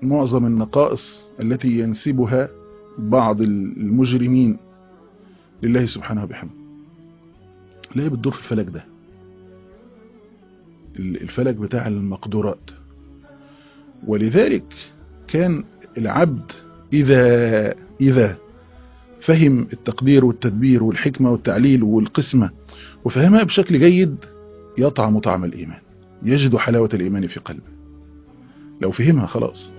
معظم النقائص التي ينسبها بعض المجرمين لله سبحانه وبحمده لا بتدور في الفلك ده الفلك بتاع المقدورات ولذلك كان العبد إذا إذا فهم التقدير والتدبير والحكمة والتعليل والقسمة وفهمها بشكل جيد يطعم طعم الإيمان يجد حلاوة الإيمان في قلبه لو فهمها خلاص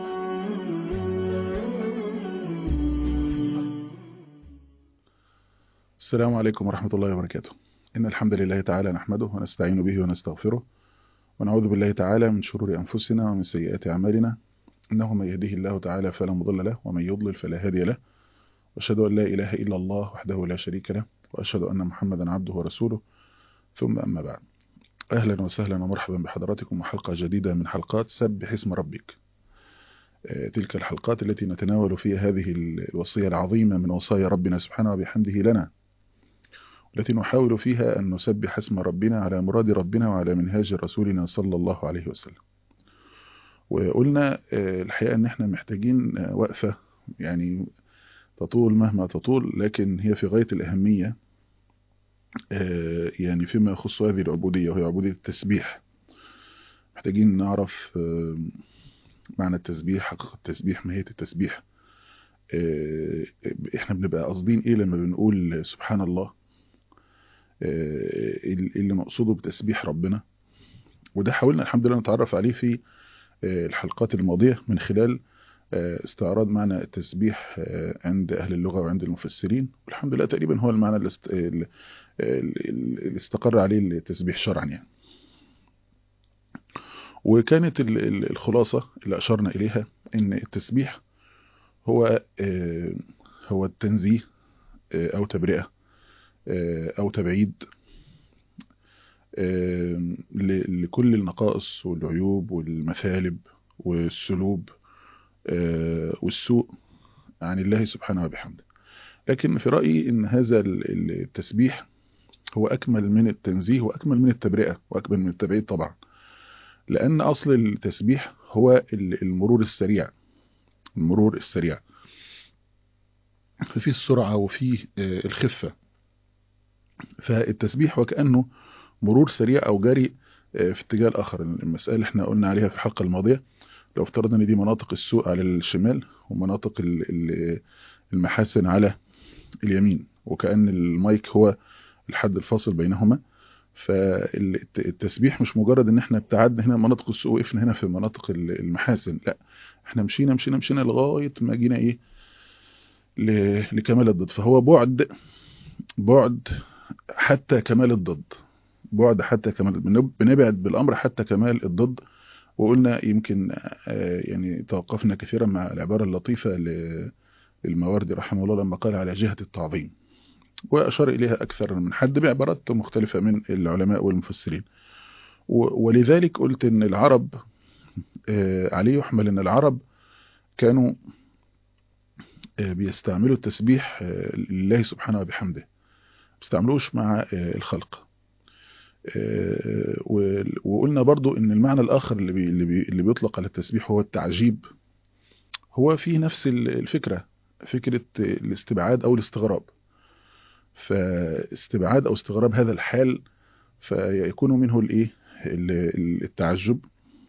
السلام عليكم ورحمة الله وبركاته إن الحمد لله تعالى نحمده ونستعين به ونستغفره ونعوذ بالله تعالى من شرور أنفسنا ومن سيئات أعمالنا إنه من يهده الله تعالى فلا مضل له ومن يضلل فلا هادي له وأشهد أن لا إله إلا الله وحده لا شريك له وأشهد أن محمدا عبده ورسوله ثم أما بعد أهلا وسهلا ومرحبا بحضراتكم وحلقة جديدة من حلقات سبح اسم ربك تلك الحلقات التي نتناول فيها هذه الوصية العظيمة من وصايا ربنا سبحانه وبحمده لنا التي نحاول فيها أن نسبح اسم ربنا على مراد ربنا وعلى منهاج رسولنا صلى الله عليه وسلم وقلنا الحقيقة أن احنا محتاجين وقفة يعني تطول مهما تطول لكن هي في غاية الأهمية يعني فيما يخص هذه العبودية وهي عبودية التسبيح محتاجين نعرف معنى التسبيح حقيقة التسبيح ماهية التسبيح احنا بنبقى قاصدين ايه لما بنقول سبحان الله اللي نقصده بتسبيح ربنا وده حاولنا الحمد لله نتعرف عليه في الحلقات الماضية من خلال استعراض معنى التسبيح عند أهل اللغة وعند المفسرين والحمد لله تقريبا هو المعنى اللي استقر عليه التسبيح شرعا يعني وكانت الخلاصة اللي أشرنا إليها إن التسبيح هو هو التنزيه أو تبرئة أو تبعيد لكل النقائص والعيوب والمثالب والسلوب والسوء عن الله سبحانه وبحمده لكن في رأيي ان هذا التسبيح هو أكمل من التنزيه وأكمل من التبرئة وأكمل من التبعيد طبعا لأن أصل التسبيح هو المرور السريع المرور السريع ففي السرعة وفي الخفة فالتسبيح وكأنه مرور سريع أو جري في اتجاه الآخر المسألة اللي احنا قلنا عليها في الحلقة الماضية لو افترضنا ان دي مناطق السوء على الشمال ومناطق المحاسن على اليمين وكأن المايك هو الحد الفاصل بينهما فالتسبيح مش مجرد ان احنا ابتعدنا هنا مناطق السوء وقفنا هنا في مناطق المحاسن لا احنا مشينا مشينا مشينا لغاية ما جينا ايه لكمال الضد فهو بعد بعد حتى كمال الضد بعد حتى كمال بنبعد بالامر حتى كمال الضد وقلنا يمكن يعني توقفنا كثيرا مع العبارة اللطيفة للمواردي رحمه الله لما قال على جهة التعظيم وأشار إليها أكثر من حد بعبارات مختلفة من العلماء والمفسرين ولذلك قلت أن العرب عليه يحمل أن العرب كانوا بيستعملوا التسبيح لله سبحانه وبحمده بيستعملوش مع الخلق وقلنا برضو ان المعنى الاخر اللي, بي اللي, بي اللي بيطلق على التسبيح هو التعجيب هو في نفس الفكرة فكرة الاستبعاد او الاستغراب فاستبعاد او استغراب هذا الحال فيكون منه الايه التعجب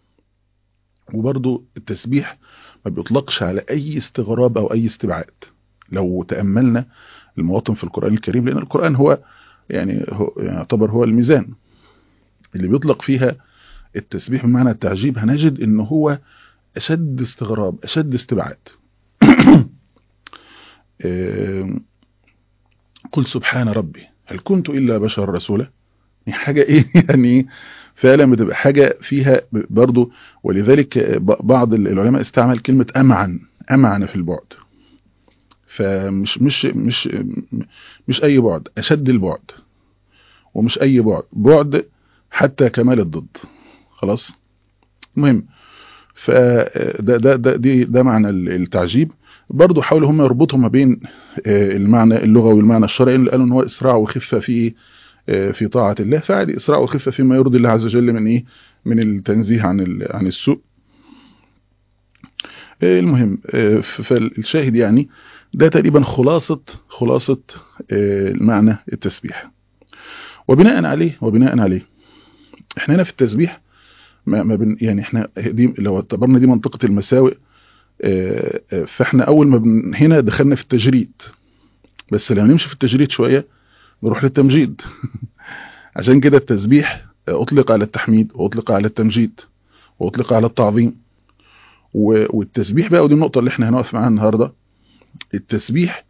وبرضو التسبيح ما بيطلقش على اي استغراب او اي استبعاد لو تأملنا المواطن في القرآن الكريم لان القرآن هو يعني هو يعتبر هو الميزان اللي بيطلق فيها التسبيح بمعنى التعجيب هنجد ان هو اشد استغراب اشد استبعاد قل سبحان ربي هل كنت الا بشر رسولا حاجة ايه يعني فعلا بتبقى حاجة فيها برضو ولذلك بعض العلماء استعمل كلمة امعن امعن في البعد فمش مش مش مش اي بعد اشد البعد ومش اي بعد بعد حتى كمال الضد خلاص المهم فده ده ده دي ده معنى التعجيب برضو حاولوا هم يربطوا ما بين المعنى اللغوي والمعنى الشرعي اللي قالوا ان هو اسراع وخفه في في طاعه الله فعادي اسراع وخفه فيما يرضي الله عز وجل من ايه من التنزيه عن عن السوء المهم فالشاهد يعني ده تقريبا خلاصة خلاصة المعنى التسبيح وبناء عليه وبناء عليه احنا هنا في التسبيح ما ما بن يعني احنا دي لو اعتبرنا دي منطقة المساوئ فاحنا اول ما بن هنا دخلنا في التجريد بس لما نمشي في التجريد شوية نروح للتمجيد عشان كده التسبيح اطلق على التحميد واطلق على التمجيد واطلق على التعظيم والتسبيح بقى ودي النقطة اللي احنا هنقف معاها النهاردة التسبيح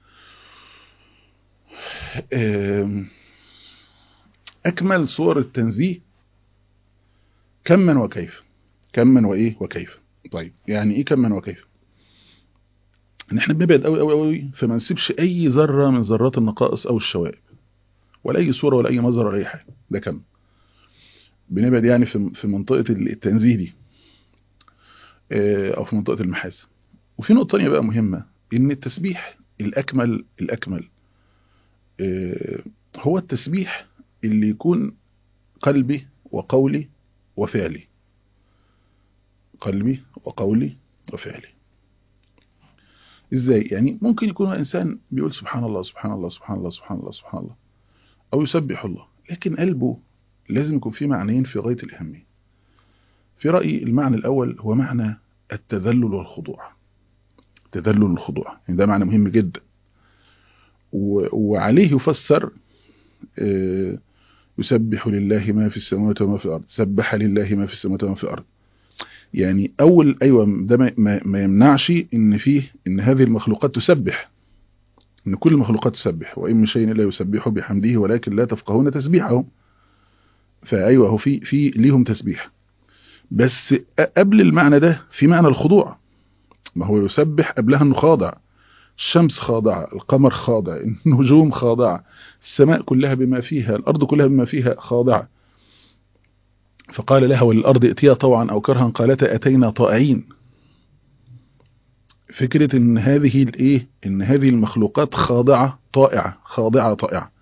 اكمل صور التنزيه كما وكيف كما وايه وكيف طيب يعني ايه كما وكيف ان احنا بنبعد قوي قوي قوي فما نسيبش اي ذره من ذرات النقائص او الشوائب ولا اي صوره ولا اي مظهر ولا اي حاجه ده كم بنبعد يعني في في منطقه التنزيه دي او في منطقه المحاسن وفي نقطه ثانيه بقى مهمه ان التسبيح الاكمل الاكمل هو التسبيح اللي يكون قلبي وقولي وفعلي قلبي وقولي وفعلي ازاي يعني ممكن يكون انسان بيقول سبحان الله سبحان الله سبحان الله سبحان الله سبحان الله او يسبح الله لكن قلبه لازم يكون فيه معنيين في غايه الاهميه في رايي المعنى الاول هو معنى التذلل والخضوع التذلل والخضوع يعني ده معنى مهم جدا وعليه يفسر يسبح لله ما في السماوات وما في الارض سبح لله ما في السماوات وما في الارض يعني اول ايوه ده ما, ما يمنعش ان فيه ان هذه المخلوقات تسبح ان كل المخلوقات تسبح وان من شيء الا يسبح بحمده ولكن لا تفقهون تسبيحهم فايوه هو في في ليهم تسبيح بس قبل المعنى ده في معنى الخضوع ما هو يسبح قبلها انه خاضع الشمس خاضعة القمر خاضع النجوم خاضعة السماء كلها بما فيها الأرض كلها بما فيها خاضعة فقال لها وللأرض ائتيا طوعا أو كرها قالتا أتينا طائعين فكرة ان هذه الايه ان هذه المخلوقات خاضعة طائعة خاضعة طائعة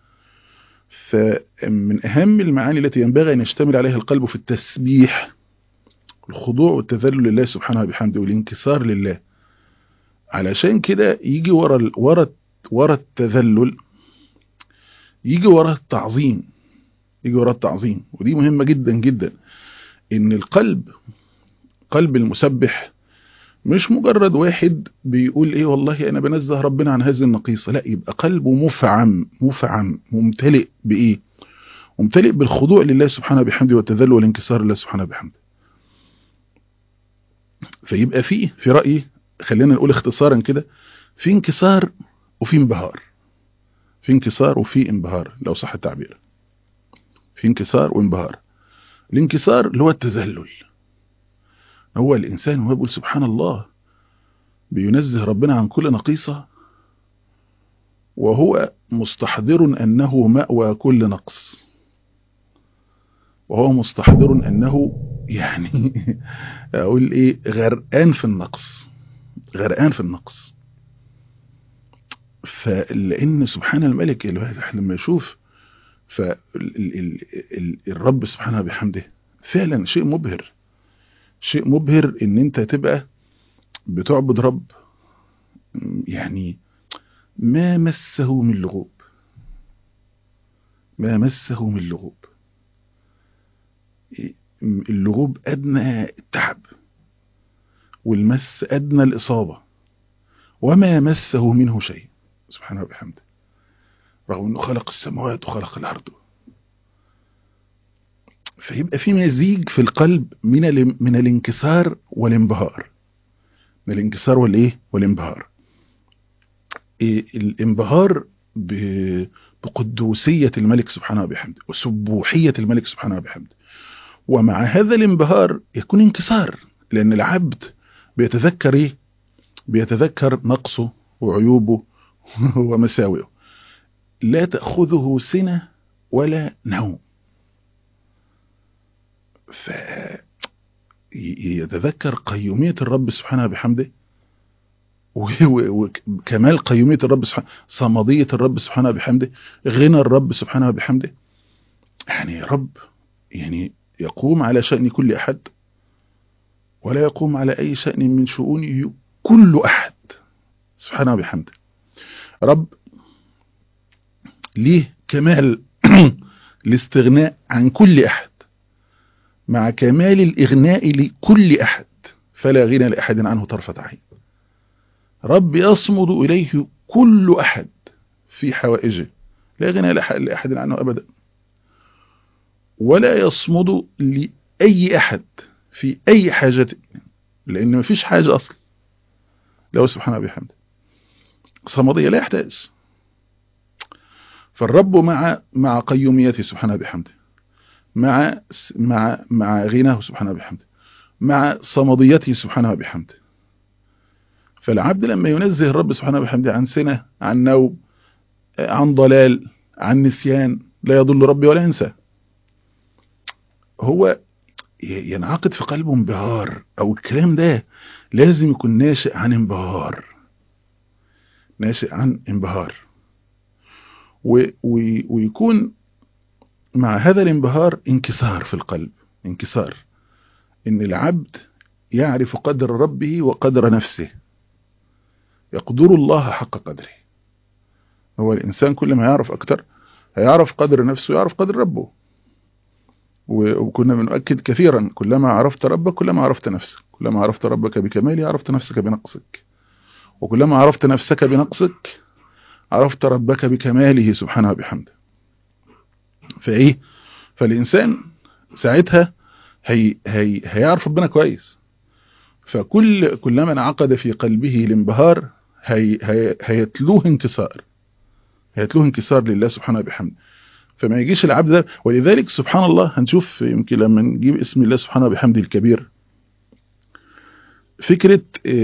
فمن اهم المعاني التي ينبغي ان يشتمل عليها القلب في التسبيح الخضوع والتذلل لله سبحانه وبحمده والانكسار لله علشان كده يجي ورا ورا ورا التذلل يجي ورا التعظيم يجي ورا التعظيم ودي مهمة جدا جدا ان القلب قلب المسبح مش مجرد واحد بيقول ايه والله انا بنزه ربنا عن هذه النقيصة لا يبقى قلبه مفعم مفعم ممتلئ بايه ممتلئ بالخضوع لله سبحانه بحمده والتذلل والانكسار لله سبحانه بحمده فيبقى فيه في رأيي خلينا نقول اختصارا كده في انكسار وفي انبهار في انكسار وفي انبهار لو صح التعبير في انكسار وانبهار الانكسار اللي هو التذلل هو الإنسان وهو بيقول سبحان الله بينزه ربنا عن كل نقيصة وهو مستحضر أنه مأوى كل نقص وهو مستحضر أنه يعني أقول إيه غرقان في النقص غرقان في النقص فلأن سبحان الملك الواحد لما يشوف فالرب سبحانه بحمده فعلا شيء مبهر شيء مبهر ان انت تبقى بتعبد رب يعني ما مسه من لغوب ما مسه من لغوب اللغوب ادنى التعب والمس ادنى الاصابه وما مسه منه شيء سبحانه وبحمده رغم انه خلق السماوات وخلق الارض فيبقى في مزيج في القلب من من الانكسار والانبهار من الانكسار والايه والانبهار إيه الانبهار بقدوسية الملك سبحانه وبحمده وسبوحية الملك سبحانه وبحمده ومع هذا الانبهار يكون انكسار لأن العبد بيتذكر ايه بيتذكر نقصه وعيوبه ومساوئه لا تأخذه سنة ولا نوم ف يتذكر قيومية الرب سبحانه بحمده وكمال قيومية الرب سبحانه صمدية الرب سبحانه بحمده غنى الرب سبحانه بحمده يعني رب يعني يقوم على شأن كل أحد ولا يقوم على أي شأن من شؤونه كل أحد سبحانه وبحمده رب ليه كمال الاستغناء عن كل أحد مع كمال الإغناء لكل أحد فلا غنى لأحد عنه طرفة عين رب يصمد إليه كل أحد في حوائجه لا غنى لأحد عنه أبدا ولا يصمد لأي أحد في أي حاجة لأن ما فيش حاجة أصلا له سبحانه بحمده صمدية لا يحتاج فالرب مع مع قيوميته سبحانه بحمده مع مع مع غناه سبحانه بحمده مع صمديته سبحانه بحمده فالعبد لما ينزه الرب سبحانه بحمده عن سنة عن نوم عن ضلال عن نسيان لا يضل ربي ولا ينسى هو ينعقد في قلبه انبهار او الكلام ده لازم يكون ناشئ عن انبهار ناشئ عن انبهار و و ويكون مع هذا الانبهار انكسار في القلب انكسار ان العبد يعرف قدر ربه وقدر نفسه يقدر الله حق قدره هو الإنسان كل ما يعرف أكتر هيعرف قدر نفسه يعرف قدر ربه وكنا بنؤكد كثيرا كلما عرفت ربك كلما عرفت نفسك كلما عرفت ربك بكماله عرفت نفسك بنقصك وكلما عرفت نفسك بنقصك عرفت ربك بكماله سبحانه وبحمده فايه فالإنسان ساعتها هي هي هيعرف ربنا كويس فكل كلما انعقد في قلبه الانبهار هي هي هيتلوه انكسار هيتلوه انكسار لله سبحانه وبحمده فما يجيش العبد ده ولذلك سبحان الله هنشوف يمكن لما نجيب اسم الله سبحانه وبحمده الكبير فكرة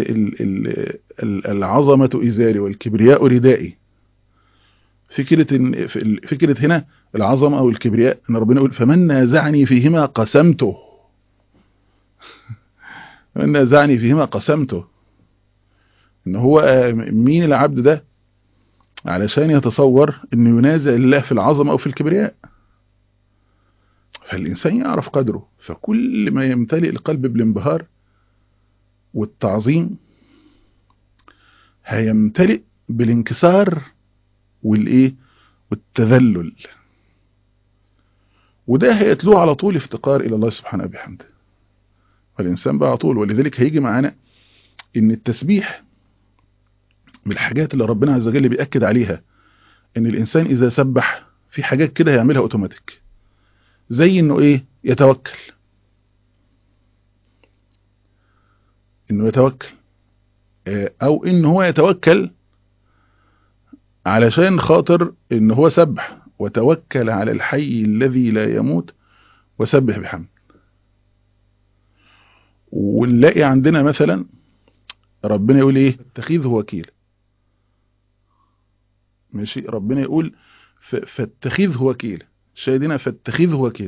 العظمة إزاري والكبرياء ردائي فكرة إن فكرة هنا العظمة أو الكبرياء أن ربنا يقول فمن نازعني فيهما قسمته من نازعني فيهما قسمته ان هو مين العبد ده علشان يتصور انه ينازع الله في العظمة او في الكبرياء فالانسان يعرف قدره فكل ما يمتلئ القلب بالانبهار والتعظيم هيمتلئ بالانكسار والايه والتذلل وده هيتلوه على طول افتقار الى الله سبحانه وبحمده فالإنسان بقى على طول ولذلك هيجي معانا إن التسبيح من الحاجات اللي ربنا عز وجل بيأكد عليها إن الإنسان إذا سبح في حاجات كده هيعملها أوتوماتيك زي إنه إيه يتوكل إنه يتوكل أو إن هو يتوكل علشان خاطر إن هو سبح وتوكل على الحي الذي لا يموت وسبح بحمد ونلاقي عندنا مثلا ربنا يقول ايه اتخذه وكيل ماشي ربنا يقول فاتخذه وكيل شاهدنا فاتخذه وكيل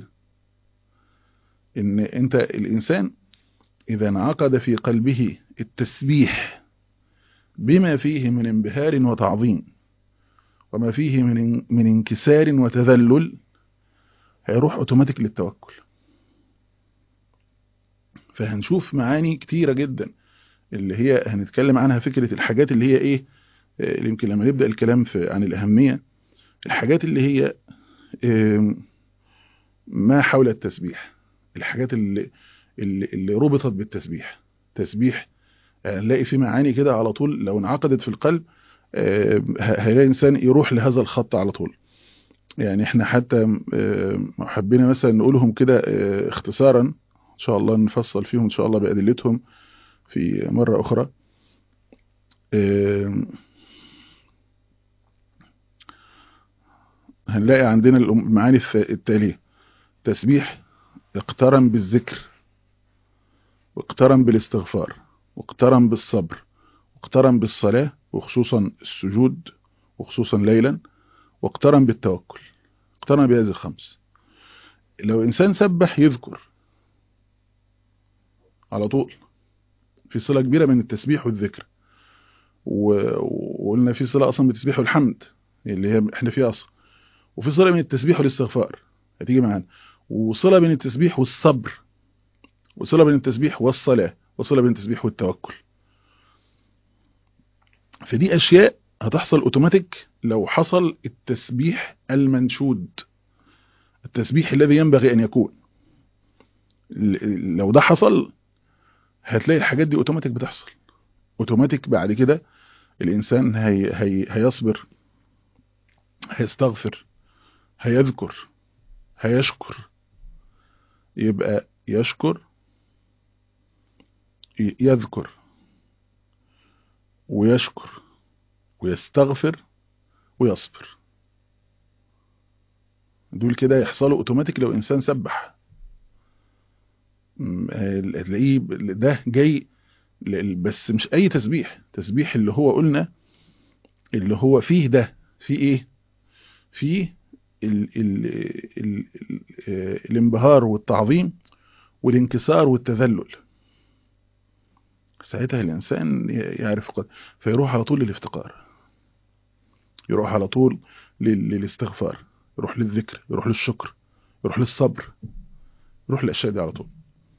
ان انت الانسان اذا انعقد في قلبه التسبيح بما فيه من انبهار وتعظيم وما فيه من من انكسار وتذلل هيروح اوتوماتيك للتوكل فهنشوف معاني كتيرة جدا اللي هي هنتكلم عنها فكرة الحاجات اللي هي ايه اللي يمكن لما نبدأ الكلام في عن الأهمية الحاجات اللي هي ما حول التسبيح الحاجات اللي اللي, اللي ربطت بالتسبيح تسبيح هنلاقي في معاني كده على طول لو انعقدت في القلب هيلاقي إنسان يروح لهذا الخط على طول يعني احنا حتى حبينا مثلا نقولهم كده اختصارا ان شاء الله نفصل فيهم ان شاء الله بأدلتهم في مرة اخرى هنلاقي عندنا المعاني التالية تسبيح اقترن بالذكر واقترن بالاستغفار واقترن بالصبر واقترن بالصلاة وخصوصا السجود وخصوصا ليلا واقترن بالتوكل اقترن بهذه الخمس لو انسان سبح يذكر على طول في صلة كبيرة بين التسبيح والذكر وقلنا في صلة أصلا بالتسبيح والحمد اللي هي احنا فيها أصلا وفي صلة بين التسبيح والاستغفار هتيجي معانا وصلة بين التسبيح والصبر وصلة بين التسبيح والصلاة وصلة بين التسبيح والتوكل فدي اشياء هتحصل اوتوماتيك لو حصل التسبيح المنشود التسبيح الذي ينبغي ان يكون ل- لو ده حصل هتلاقي الحاجات دي اوتوماتيك بتحصل اوتوماتيك بعد كده الانسان هي هي هيصبر هيستغفر هيذكر هيشكر يبقى يشكر ي- يذكر ويشكر ويستغفر ويصبر دول كده يحصلوا اوتوماتيك لو انسان سبح م- هتلاقيه ب- ده جاي ل- بس مش اي تسبيح تسبيح اللي هو قلنا اللي هو فيه ده فيه ايه فيه ال ال ال ال آه، الانبهار والتعظيم والانكسار والتذلل ساعتها الانسان ي- يعرف قد فيروح على طول للافتقار يروح على طول لل- للاستغفار يروح للذكر يروح للشكر يروح للصبر يروح للاشياء دي على طول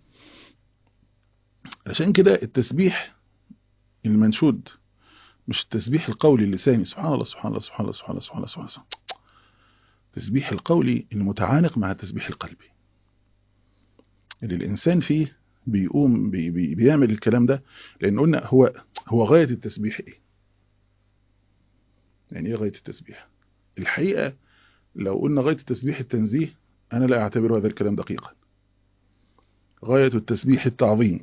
عشان كده التسبيح المنشود مش التسبيح القولي اللساني سبحان الله سبحان الله سبحان الله سبحان الله سبحان الله سبحان الله التسبيح القولي المتعانق مع التسبيح القلبي اللي الإنسان فيه بيقوم بي بي بيعمل الكلام ده لأن قلنا هو هو غاية التسبيح إيه؟ يعني إيه غاية التسبيح؟ الحقيقة لو قلنا غاية التسبيح التنزيه أنا لا أعتبر هذا الكلام دقيقا غاية التسبيح التعظيم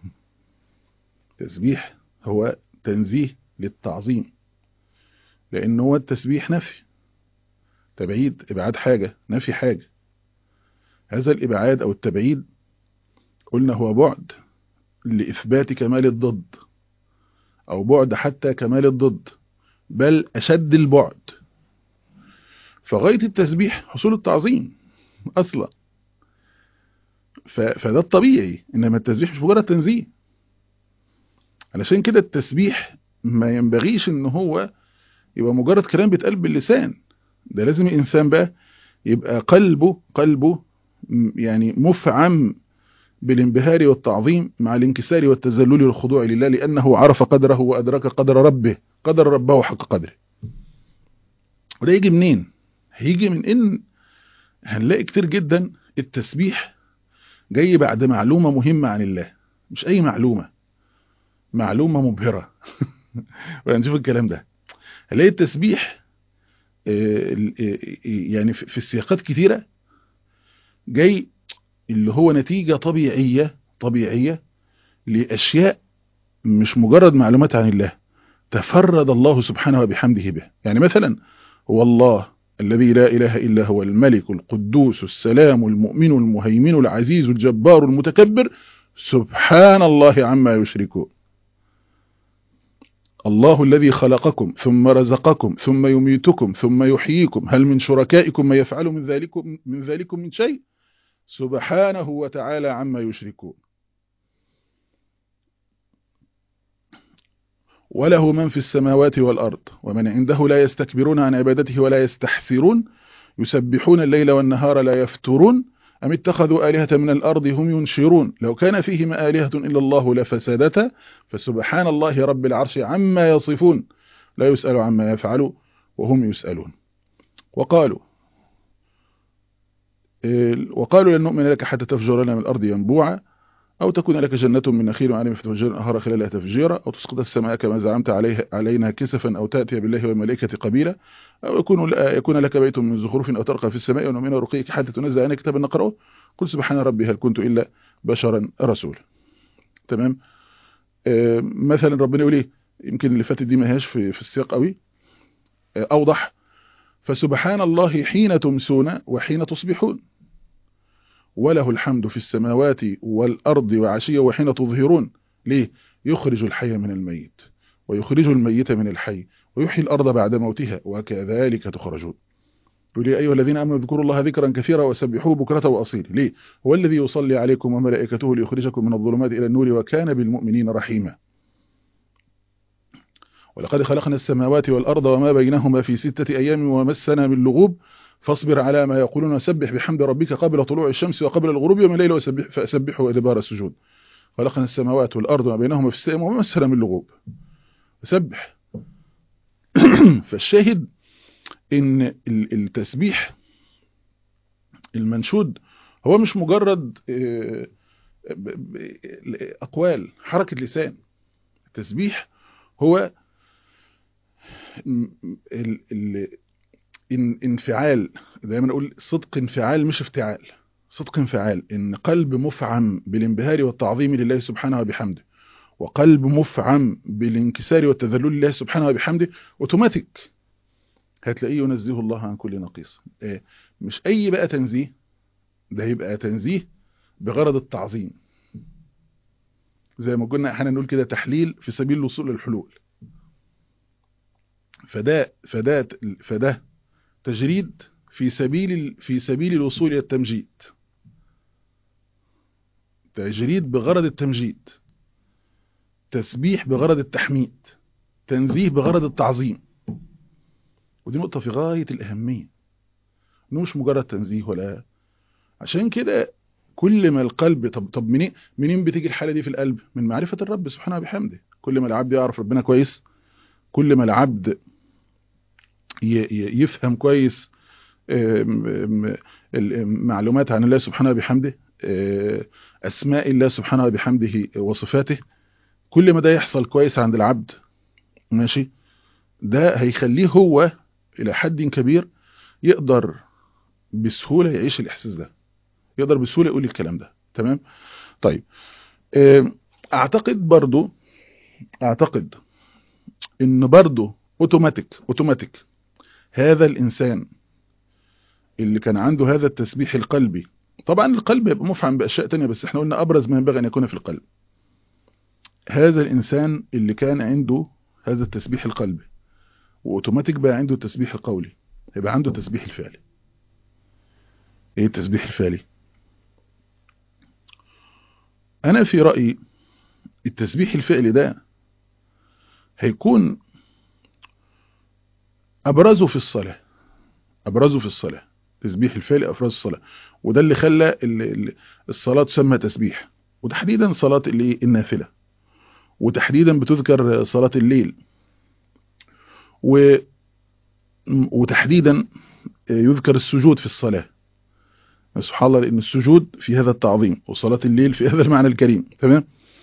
تسبيح هو تنزيه للتعظيم لأن هو التسبيح نفي تبعيد إبعاد حاجة نفي حاجة هذا الإبعاد أو التبعيد قلنا هو بعد لإثبات كمال الضد أو بعد حتى كمال الضد بل أشد البعد فغاية التسبيح حصول التعظيم أصلا ف... فده الطبيعي إنما التسبيح مش مجرد تنزيه علشان كده التسبيح ما ينبغيش إن هو يبقى مجرد كلام بيتقال باللسان ده لازم الإنسان بقى يبقى قلبه قلبه يعني مفعم بالانبهار والتعظيم مع الانكسار والتذلل والخضوع لله لأنه عرف قدره وأدرك قدر ربه قدر ربه حق قدره وده يجي منين هيجي من إن هنلاقي كتير جدا التسبيح جاي بعد معلومة مهمة عن الله مش أي معلومة معلومة مبهرة ونشوف الكلام ده هنلاقي التسبيح يعني في السياقات كتيرة جاي اللي هو نتيجة طبيعية طبيعية لأشياء مش مجرد معلومات عن الله تفرد الله سبحانه وبحمده به يعني مثلا هو الله الذي لا إله إلا هو الملك القدوس السلام المؤمن المهيمن العزيز الجبار المتكبر سبحان الله عما يشركون الله الذي خلقكم ثم رزقكم ثم يميتكم ثم يحييكم هل من شركائكم ما يفعل من ذلكم من ذلكم من شيء سبحانه وتعالى عما يشركون وله من في السماوات والأرض ومن عنده لا يستكبرون عن عبادته ولا يستحسرون يسبحون الليل والنهار لا يفترون أم اتخذوا آلهة من الأرض هم ينشرون لو كان فيهما آلهة إلا الله لفسدتا فسبحان الله رب العرش عما يصفون لا يسأل عما يفعل وهم يسألون وقالوا وقالوا لن نؤمن لك حتى تفجر لنا من الأرض ينبوعا أو تكون لك جنة من نخيل وعنب فتفجر الأنهار خلالها تفجيرا أو تسقط السماء كما زعمت عليه علينا كسفا أو تأتي بالله والملائكة قبيلا أو يكون يكون لك بيت من زخرف أو ترقى في السماء ونؤمن رقيك حتى تنزل علينا كتابا نقرأه قل سبحان ربي هل كنت إلا بشرا رسولا تمام آه مثلا ربنا يقول ايه يمكن اللي فاتت دي ما هياش في, في السياق قوي آه أوضح فسبحان الله حين تمسون وحين تصبحون وله الحمد في السماوات والأرض وعشية وحين تظهرون ليه يخرج الحي من الميت ويخرج الميت من الحي ويحيي الأرض بعد موتها وكذلك تخرجون يقول يا أيها الذين آمنوا اذكروا الله ذكرا كثيرا وسبحوه بكرة وأصيل ليه هو الذي يصلي عليكم وملائكته ليخرجكم من الظلمات إلى النور وكان بالمؤمنين رحيما ولقد خلقنا السماوات والأرض وما بينهما في ستة أيام ومسنا من لغوب فاصبر على ما يقولون وسبح بحمد ربك قبل طلوع الشمس وقبل الغروب يوم الليل وسبح فسبحوا أدبار السجود خلقنا السماوات والأرض وما بينهما في السماء وما مسنا من لغوب سبح فالشاهد ان التسبيح المنشود هو مش مجرد اقوال حركة لسان التسبيح هو انفعال دايما نقول صدق انفعال مش افتعال صدق انفعال ان قلب مفعم بالانبهار والتعظيم لله سبحانه وبحمده وقلب مفعم بالانكسار والتذلل لله سبحانه وبحمده اوتوماتيك هتلاقيه ينزه الله عن كل نقيص مش اي بقى تنزيه ده يبقى تنزيه بغرض التعظيم زي ما قلنا احنا نقول كده تحليل في سبيل الوصول للحلول فده فده فده تجريد في سبيل في سبيل الوصول الى التمجيد تجريد بغرض التمجيد تسبيح بغرض التحميد تنزيه بغرض التعظيم ودي نقطة في غاية الأهمية انه مش مجرد تنزيه ولا عشان كده كل ما القلب طب طب منين منين بتيجي الحالة دي في القلب من معرفة الرب سبحانه وبحمده كل ما العبد يعرف ربنا كويس كل ما العبد يفهم كويس معلومات عن الله سبحانه وبحمده أسماء الله سبحانه وبحمده وصفاته كل ما ده يحصل كويس عند العبد ماشي ده هيخليه هو إلى حد كبير يقدر بسهولة يعيش الإحساس ده يقدر بسهولة يقول الكلام ده تمام طيب أعتقد برضو أعتقد إن برضو أوتوماتيك أوتوماتيك هذا الإنسان اللي كان عنده هذا التسبيح القلبي طبعا القلب يبقى مفعم بأشياء تانية بس احنا قلنا أبرز ما ينبغي أن يكون في القلب هذا الإنسان اللي كان عنده هذا التسبيح القلبي وأوتوماتيك بقى عنده التسبيح القولي يبقى عنده التسبيح الفعلي ايه التسبيح الفعلي أنا في رأيي التسبيح الفعلي ده هيكون أبرزه في الصلاة أبرزه في الصلاة تسبيح الفعلي أفراز الصلاة وده اللي خلى الصلاة تسمى تسبيح وتحديدا صلاة اللي النافلة وتحديدا بتذكر صلاة الليل و وتحديدا يذكر السجود في الصلاة سبحان الله لأن السجود في هذا التعظيم وصلاة الليل في هذا المعنى الكريم تمام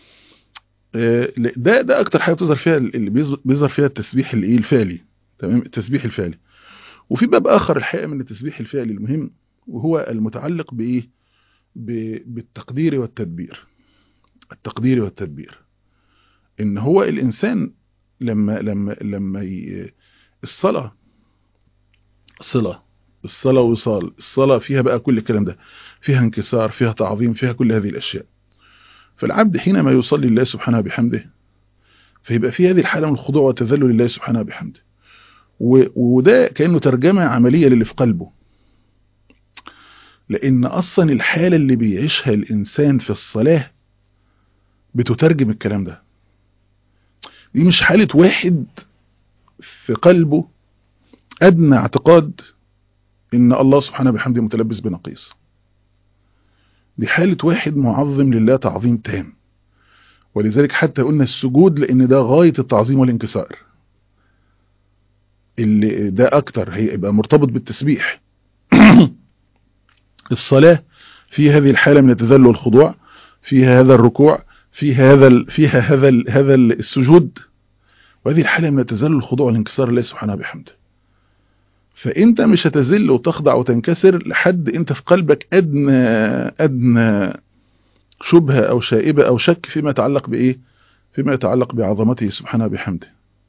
ده ده أكتر حاجة بتظهر فيها اللي بيظهر فيها التسبيح الايه الفعلي تمام التسبيح الفعلي وفي باب آخر الحقيقة من التسبيح الفعلي المهم وهو المتعلق بإيه بالتقدير والتدبير التقدير والتدبير ان هو الانسان لما لما لما ي... الصلاه صله الصلاه وصال الصلاه فيها بقى كل الكلام ده فيها انكسار فيها تعظيم فيها كل هذه الاشياء فالعبد حينما يصلي لله سبحانه بحمده فيبقى في هذه الحاله من الخضوع والتذلل لله سبحانه بحمده و... وده كانه ترجمه عمليه للي في قلبه لان اصلا الحاله اللي بيعيشها الانسان في الصلاه بتترجم الكلام ده دي مش حالة واحد في قلبه أدنى اعتقاد إن الله سبحانه بحمده متلبس بنقيص دي حالة واحد معظم لله تعظيم تام ولذلك حتى قلنا السجود لأن ده غاية التعظيم والانكسار اللي ده أكتر هيبقى مرتبط بالتسبيح الصلاة في هذه الحالة من التذلل والخضوع فيها هذا الركوع فيها هذا فيها هذا هذا السجود وهذه الحاله من التذلل والخضوع والانكسار لله سبحانه بحمده فانت مش هتذل وتخضع وتنكسر لحد انت في قلبك ادنى ادنى شبهه او شائبه او شك فيما يتعلق بايه فيما يتعلق بعظمته سبحانه بحمده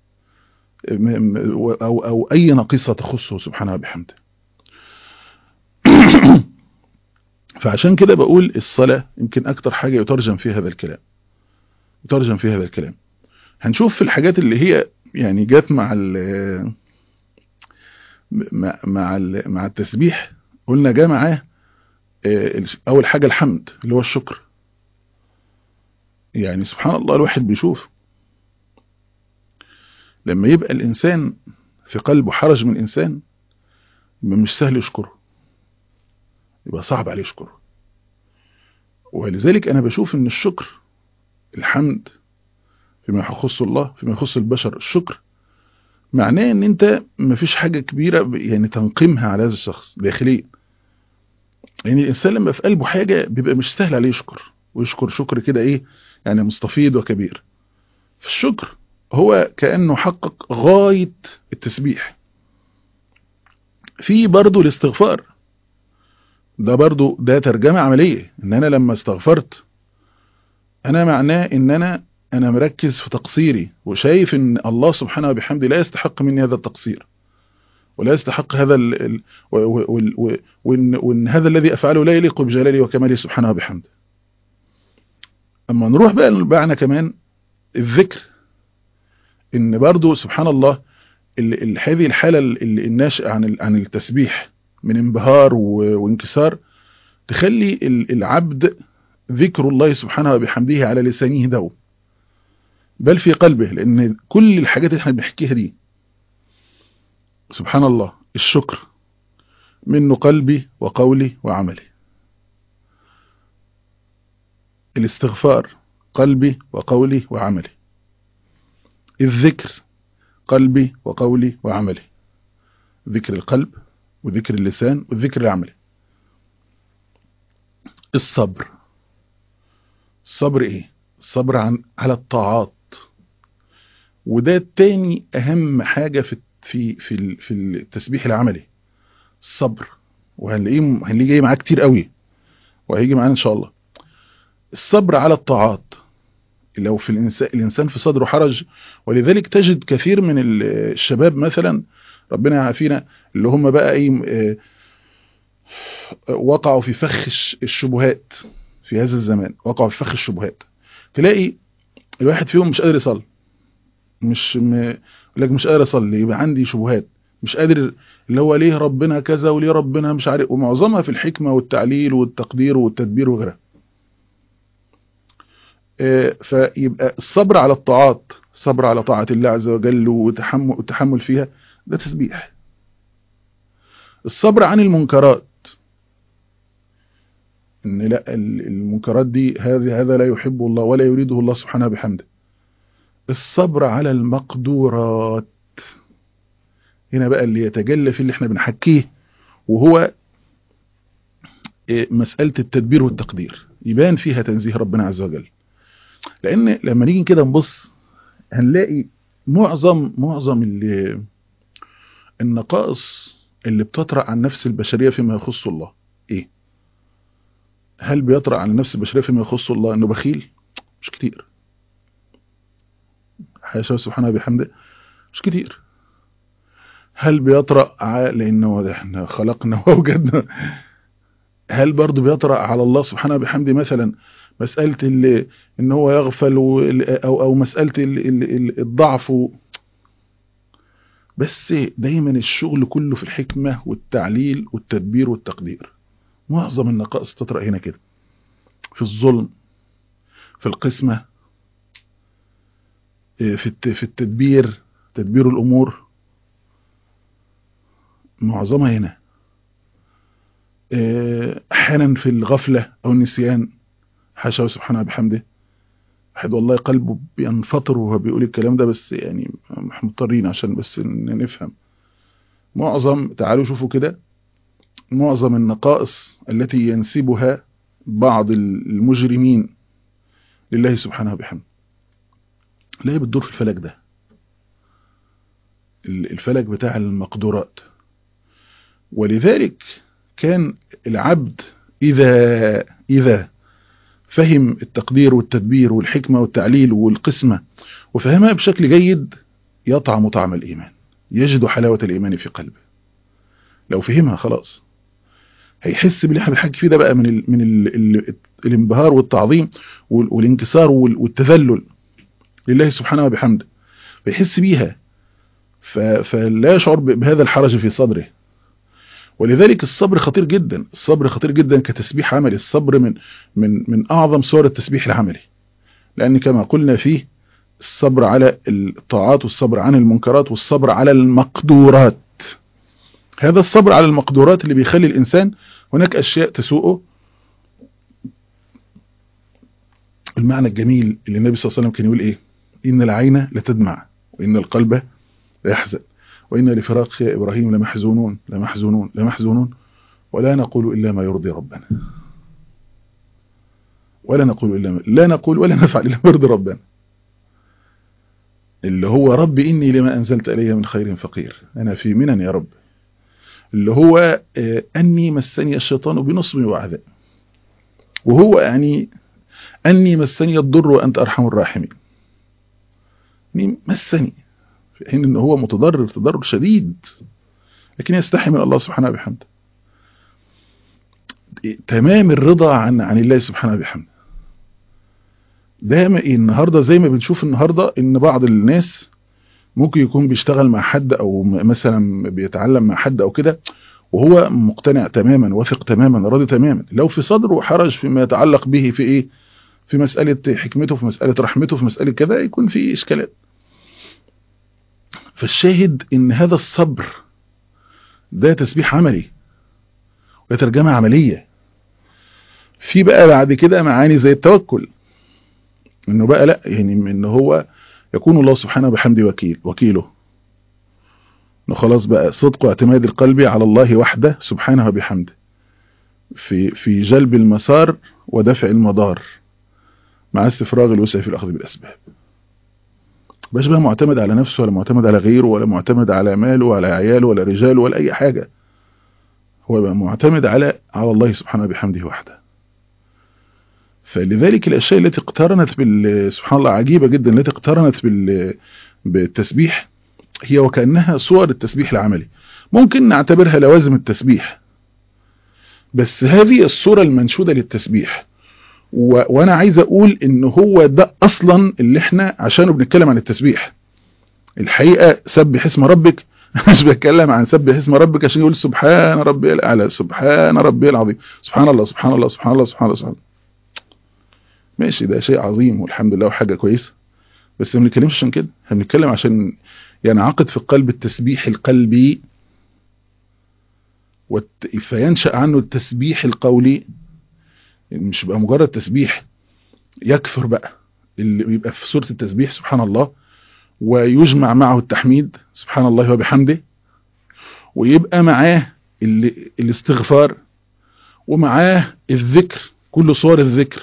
او او اي نقيصه تخصه سبحانه بحمده فعشان كده بقول الصلاة يمكن أكتر حاجة يترجم فيها هذا الكلام يترجم فيها هذا الكلام هنشوف في الحاجات اللي هي يعني جت مع ال مع مع, مع التسبيح قلنا جاء معاه أول حاجة الحمد اللي هو الشكر يعني سبحان الله الواحد بيشوف لما يبقى الإنسان في قلبه حرج من إنسان يبقى مش سهل يشكره يبقى صعب عليه يشكره ولذلك أنا بشوف أن الشكر الحمد فيما يخص الله فيما يخص البشر الشكر معناه ان انت مفيش حاجة كبيرة يعني تنقمها على هذا الشخص داخليا يعني الانسان لما في قلبه حاجة بيبقى مش سهل عليه يشكر ويشكر شكر كده ايه يعني مستفيض وكبير فالشكر هو كأنه حقق غاية التسبيح في برضو الاستغفار ده برضو ده ترجمة عملية ان انا لما استغفرت انا معناه ان انا انا مركز في تقصيري وشايف ان الله سبحانه وبحمده لا يستحق مني هذا التقصير ولا يستحق هذا ال ال وان, وإن هذا الذي افعله لا يليق بجلاله وكماله سبحانه وبحمده اما نروح بقى للمعنى كمان الذكر ان برضو سبحان الله ال ال هذه الحالة الناشئة عن عن التسبيح من انبهار وانكسار تخلي العبد ذكر الله سبحانه وبحمده على لسانه دوم بل في قلبه لان كل الحاجات اللي احنا بنحكيها دي سبحان الله الشكر منه قلبي وقولي وعملي الاستغفار قلبي وقولي وعملي الذكر قلبي وقولي وعملي ذكر القلب وذكر اللسان والذكر العملي الصبر الصبر ايه الصبر عن على الطاعات وده تاني اهم حاجة في في في في التسبيح العملي الصبر وهنلاقيه هنلاقيه جاي معاه كتير قوي وهيجي معانا ان شاء الله الصبر على الطاعات لو في الإنسان, الإنسان في صدره حرج ولذلك تجد كثير من الشباب مثلا ربنا يعافينا اللي هم بقى ايه وقعوا في فخ الشبهات في هذا الزمان وقعوا في فخ الشبهات تلاقي الواحد فيهم مش قادر يصلي مش م... لك مش قادر اصلي يبقى عندي شبهات مش قادر اللي هو ليه ربنا كذا وليه ربنا مش عارف ومعظمها في الحكمة والتعليل والتقدير والتدبير وغيرها فيبقى الصبر على الطاعات صبر على طاعة الله عز وجل وتحمل, وتحمل فيها ده تسبيح الصبر عن المنكرات ان لا المنكرات دي هذا هذا لا يحبه الله ولا يريده الله سبحانه بحمده الصبر على المقدورات هنا بقى اللي يتجلى في اللي احنا بنحكيه وهو مسألة التدبير والتقدير يبان فيها تنزيه ربنا عز وجل لان لما نيجي كده نبص هنلاقي معظم معظم اللي النقائص اللي بتطرأ عن نفس البشرية فيما يخص الله ايه هل بيطرأ عن نفس البشرية فيما يخص الله انه بخيل مش كتير حاشا سبحانه بحمده مش كتير هل بيطرأ لانه احنا خلقنا ووجدنا هل برضه بيطرأ على الله سبحانه بحمده مثلا مسألة اللي ان هو يغفل او او مسألة الضعف بس دايما الشغل كله في الحكمة والتعليل والتدبير والتقدير معظم النقائص تطرأ هنا كده في الظلم في القسمة في في التدبير تدبير الأمور معظمها هنا احيانا في الغفلة او النسيان حاشا سبحانه بحمده واحد والله قلبه بينفطر وهو بيقول الكلام ده بس يعني مش مضطرين عشان بس نفهم معظم تعالوا شوفوا كده معظم النقائص التي ينسبها بعض المجرمين لله سبحانه بحمده لا بتدور في الفلك ده الفلك بتاع المقدورات ولذلك كان العبد إذا إذا فهم التقدير والتدبير والحكمة والتعليل والقسمة وفهمها بشكل جيد يطعم طعم الإيمان يجد حلاوة الإيمان في قلبه لو فهمها خلاص هيحس باللي احنا بنحكي فيه ده بقى من ال من ال ال الانبهار والتعظيم والانكسار والتذلل لله سبحانه وبحمده فيحس بيها فلا يشعر بهذا الحرج في صدره ولذلك الصبر خطير جدا الصبر خطير جدا كتسبيح عملي الصبر من من من اعظم صور التسبيح العملي لان كما قلنا فيه الصبر على الطاعات والصبر عن المنكرات والصبر على المقدورات هذا الصبر على المقدورات اللي بيخلي الانسان هناك اشياء تسوءه المعنى الجميل اللي النبي صلى الله عليه وسلم كان يقول ايه ان العين لتدمع وان القلب ليحزن وإنا لفراقك يا إبراهيم لمحزونون لمحزونون لمحزونون ولا نقول إلا ما يرضي ربنا ولا نقول إلا ما لا نقول ولا نفعل إلا ما يرضي ربنا اللي هو رب إني لما أنزلت إلي من خير فقير أنا في منن يا رب اللي هو أني مسني الشيطان بنصب وعذاب وهو يعني أني مسني الضر وأنت أرحم الراحمين يعني مسني في حين أنه هو متضرر تضرر شديد لكن يستحي من الله سبحانه وبحمده تمام الرضا عن عن الله سبحانه وبحمده ده النهارده زي ما بنشوف النهارده ان بعض الناس ممكن يكون بيشتغل مع حد او مثلا بيتعلم مع حد او كده وهو مقتنع تماما واثق تماما راضي تماما لو في صدره حرج فيما يتعلق به في ايه في مسألة حكمته في مسألة رحمته في مسألة كذا يكون في إشكالات فالشاهد ان هذا الصبر ده تسبيح عملي وده ترجمة عملية في بقى بعد كده معاني زي التوكل انه بقى لا يعني ان هو يكون الله سبحانه بحمده وكيل وكيله انه خلاص بقى صدق واعتماد القلب على الله وحده سبحانه وبحمده في في جلب المسار ودفع المضار مع استفراغ الوسع في الاخذ بالاسباب باش بقى معتمد على نفسه ولا معتمد على غيره ولا معتمد على ماله ولا عياله ولا رجاله ولا اي حاجه هو بقى معتمد على على الله سبحانه بحمده وحده فلذلك الاشياء التي اقترنت بال سبحان الله عجيبه جدا التي اقترنت بال بالتسبيح هي وكانها صور التسبيح العملي ممكن نعتبرها لوازم التسبيح بس هذه الصوره المنشوده للتسبيح و... وانا عايز اقول ان هو ده اصلا اللي احنا عشانه بنتكلم عن التسبيح الحقيقه سبح اسم ربك مش بتكلم عن سبح اسم ربك عشان يقول سبحان ربي الاعلى سبحان ربي العظيم سبحان الله سبحان الله سبحان الله سبحان الله, سبحان الله. ماشي ده شيء عظيم والحمد لله وحاجه كويسه بس ما بنتكلمش عشان كده احنا بنتكلم عشان ينعقد في القلب التسبيح القلبي والت... فينشأ عنه التسبيح القولي مش بقى مجرد تسبيح يكثر بقى اللي بيبقى في سورة التسبيح سبحان الله ويجمع معه التحميد سبحان الله وبحمده ويبقى معاه ال... الاستغفار ومعاه الذكر كل صور الذكر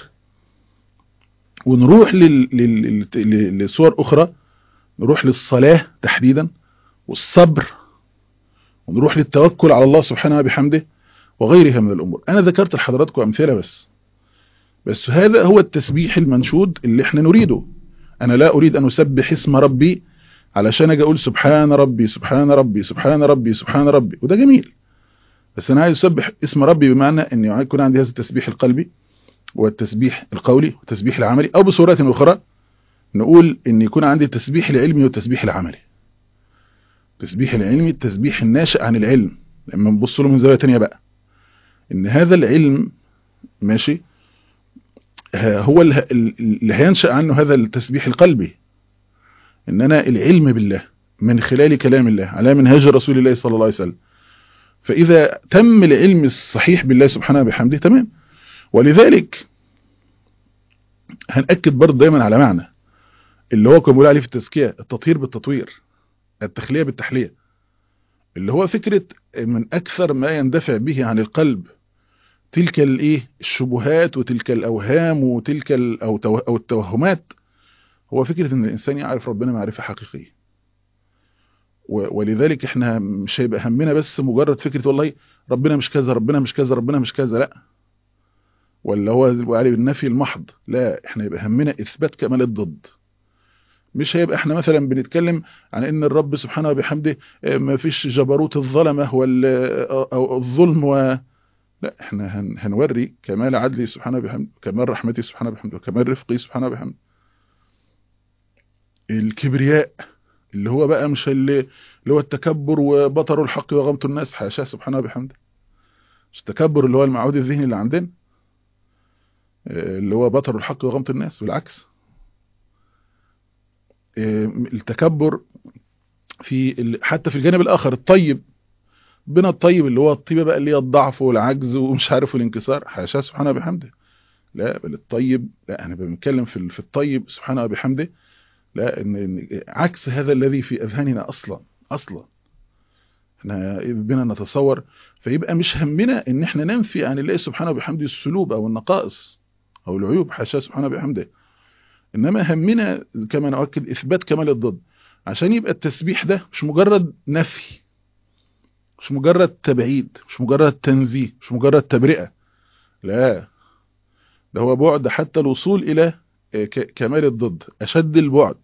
ونروح لل... لل... لصور أخرى نروح للصلاة تحديدا والصبر ونروح للتوكل على الله سبحانه وبحمده وغيرها من الأمور أنا ذكرت لحضراتكم أمثلة بس بس هذا هو التسبيح المنشود اللي احنا نريده أنا لا أريد أن أسبح اسم ربي علشان أجي أقول سبحان ربي سبحان ربي سبحان ربي سبحان ربي وده جميل بس أنا عايز أسبح اسم ربي بمعنى أن يكون عندي هذا التسبيح القلبي والتسبيح القولي والتسبيح العملي أو بصورة أخرى نقول ان يكون عندي التسبيح العلمي والتسبيح العملي التسبيح العلمي التسبيح الناشئ عن العلم لما نبص له من زاويه ثانيه بقى ان هذا العلم ماشي هو اللي هينشأ عنه هذا التسبيح القلبي ان انا العلم بالله من خلال كلام الله على منهج رسول الله صلى الله عليه وسلم فاذا تم العلم الصحيح بالله سبحانه وبحمده تمام ولذلك هنأكد برضه دايما على معنى اللي هو كان بيقول عليه في التزكيه التطهير بالتطوير التخليه بالتحليه اللي هو فكره من اكثر ما يندفع به عن القلب تلك الايه الشبهات وتلك الاوهام وتلك او او التوهمات هو فكره ان الانسان يعرف ربنا معرفه حقيقيه ولذلك احنا مش هيبقى همنا بس مجرد فكره والله ربنا مش كذا ربنا مش كذا ربنا مش كذا لا ولا هو عليه النفي المحض لا احنا يبقى همنا اثبات كمال الضد مش هيبقى احنا مثلا بنتكلم عن ان الرب سبحانه وبحمده ما فيش جبروت الظلمه ولا او الظلم و لا احنا هن هنوري كمال عدله سبحانه وبحمده كمال رحمته سبحانه وبحمده وكمال رفقه سبحانه وبحمده الكبرياء اللي هو بقى مش اللي, اللي هو التكبر وبطر الحق وغمط الناس حاشاه سبحانه وبحمده مش التكبر اللي هو المعود الذهني اللي عندنا اللي هو بطر الحق وغمط الناس بالعكس التكبر في حتى في الجانب الاخر الطيب بنا الطيب اللي هو الطيبه بقى اللي هي الضعف والعجز ومش عارف الانكسار حاشاه سبحانه وبحمده لا بل الطيب لا انا بنتكلم في في الطيب سبحانه وبحمده لا ان عكس هذا الذي في اذهاننا اصلا اصلا احنا بنا نتصور فيبقى مش همنا ان احنا ننفي عن الله سبحانه وبحمده السلوب او النقائص او العيوب حاشاه سبحانه وبحمده انما همنا كما نؤكد اثبات كمال الضد عشان يبقى التسبيح ده مش مجرد نفي مش مجرد تبعيد مش مجرد تنزيه مش مجرد تبرئة لا ده هو بعد حتى الوصول إلى كمال الضد أشد البعد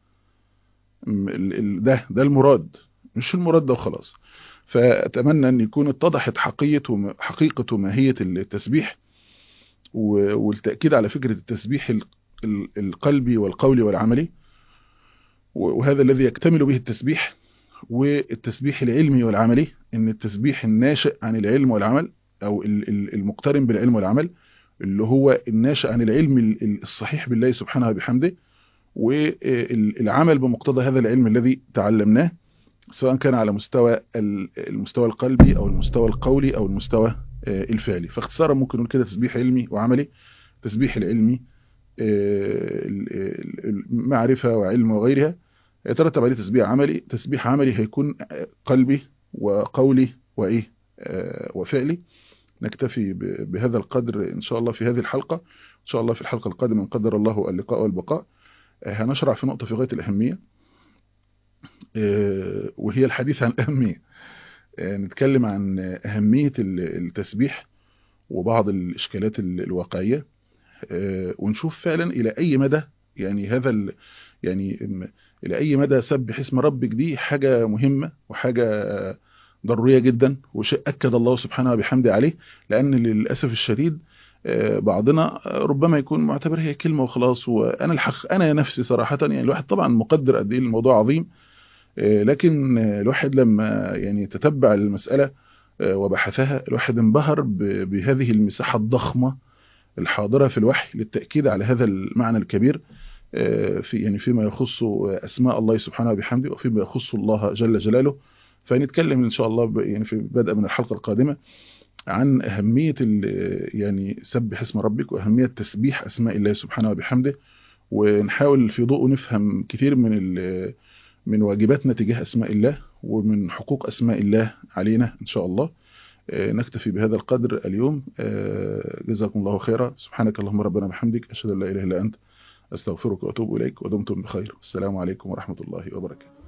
ده ده المراد مش المراد ده وخلاص فأتمنى أن يكون اتضحت حقيقة حقيقة وماهية التسبيح والتأكيد على فكرة التسبيح القلبي والقولي والعملي وهذا الذي يكتمل به التسبيح والتسبيح العلمي والعملي ان التسبيح الناشئ عن العلم والعمل او المقترن بالعلم والعمل اللي هو الناشئ عن العلم الصحيح بالله سبحانه وبحمده والعمل بمقتضى هذا العلم الذي تعلمناه سواء كان على مستوى المستوى القلبي او المستوى القولي او المستوى الفعلي فاختصارا ممكن نقول كده تسبيح علمي وعملي تسبيح العلمي معرفة وعلم وغيرها يترتب عليه تسبيح عملي تسبيح عملي هيكون قلبي وقولي وإيه وفعلي نكتفي بهذا القدر إن شاء الله في هذه الحلقة إن شاء الله في الحلقة القادمة إن قدر الله اللقاء والبقاء هنشرع في نقطة في غاية الأهمية وهي الحديث عن الأهمية نتكلم عن أهمية التسبيح وبعض الإشكالات الواقعية ونشوف فعلا إلى أي مدى يعني هذا يعني إلى أي مدى سبح اسم ربك دي حاجة مهمة وحاجة ضرورية جدا وشيء أكد الله سبحانه وبحمده عليه لأن للأسف الشديد بعضنا ربما يكون معتبر هي كلمة وخلاص وأنا الحق أنا نفسي صراحة يعني الواحد طبعا مقدر قد إيه الموضوع عظيم لكن الواحد لما يعني تتبع المسألة وبحثها الواحد انبهر بهذه المساحة الضخمة الحاضرة في الوحي للتأكيد على هذا المعنى الكبير في يعني فيما يخص أسماء الله سبحانه وبحمده وفيما يخص الله جل جلاله فنتكلم إن شاء الله يعني في بدء من الحلقة القادمة عن أهمية يعني سبح اسم ربك وأهمية تسبيح أسماء الله سبحانه وبحمده ونحاول في ضوء نفهم كثير من من واجباتنا تجاه أسماء الله ومن حقوق أسماء الله علينا إن شاء الله نكتفي بهذا القدر اليوم جزاكم الله خيرا سبحانك اللهم ربنا وبحمدك أشهد أن لا إله إلا أنت أستغفرك وأتوب إليك ودمتم بخير والسلام عليكم ورحمة الله وبركاته